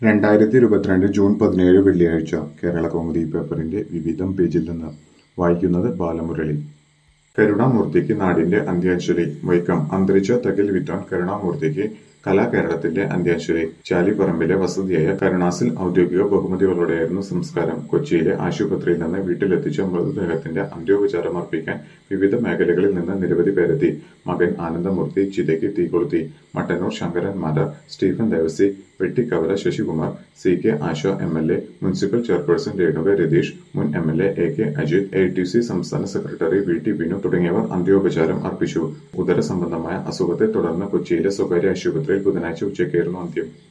രണ്ടായിരത്തി ഇരുപത്തിരണ്ട് ജൂൺ പതിനേഴ് വെള്ളിയാഴ്ച കേരള കൗമുദി പേപ്പറിന്റെ വിവിധം പേജിൽ നിന്ന് വായിക്കുന്നത് ബാലമുരളി കരുണാമൂർത്തിക്ക് നാടിന്റെ അന്ത്യാഞ്ജലി വൈക്കം അന്തരിച്ച തകിൽ വിദ്വാൻ കരുണാമൂർത്തിക്ക് കലാകേരളത്തിന്റെ അന്ത്യാഞ്ജലി ചാലിപ്പറമ്പിലെ വസതിയായ കരുണാസിൽ ഔദ്യോഗിക ബഹുമതികളോടെയായിരുന്നു സംസ്കാരം കൊച്ചിയിലെ ആശുപത്രിയിൽ നിന്ന് വീട്ടിലെത്തിച്ച മൃതദേഹത്തിന്റെ അന്ത്യോപചാരം അർപ്പിക്കാൻ വിവിധ മേഖലകളിൽ നിന്ന് നിരവധി പേരെത്തി മകൻ ആനന്ദമൂർത്തി ചിതയ്ക്ക് തീകൊളുത്തി മട്ടന്നൂർ ശങ്കരൻ മാധർ Stephen Devasy Vettikkavala Sasikumar C K Asha M L A municipal chairperson Renuka Ratheesh മുൻ M L A A K Ajith A T C സംസ്ഥാന സെക്രട്ടറി വി ടി ബിനു തുടങ്ങിയവർ അന്ത്യോപചാരം അർപ്പിച്ചു ഉദര സംബന്ധമായ അസുഖത്തെ തുടർന്ന് കൊച്ചിയിലെ സ്വകാര്യ ആശുപത്രിയിൽ ബുധനാഴ്ച ഉച്ചയ്ക്കായിരുന്നു അന്ത്യം